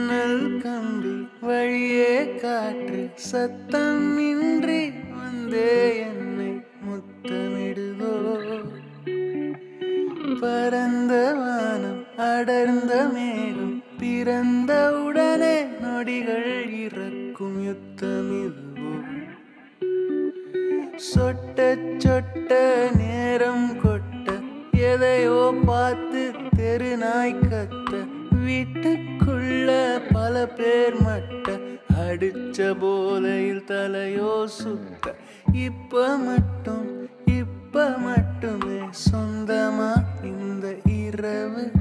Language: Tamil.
ஜன்னல் கம்பி வழியே காற்று சத்தம் இன்றி வந்தே என்னை முத்தமிடுதோ பரந்த வானம் அடர்ந்த மேகம் பிறந்த உடனே நொடிகள் இறக்கும் யுத்தம் இதுவோ சொட்ட சொட்ட நேரம் கொட்ட எதையோ பார்த்து தெருநாய் கத்த வீட்டுக்குள்ள பல பேர் மட்ட அடிச்ச போதையில் தலையோ சுத்த இப்ப மட்டும் இப்ப மட்டுமே சொந்தமா இந்த இரவு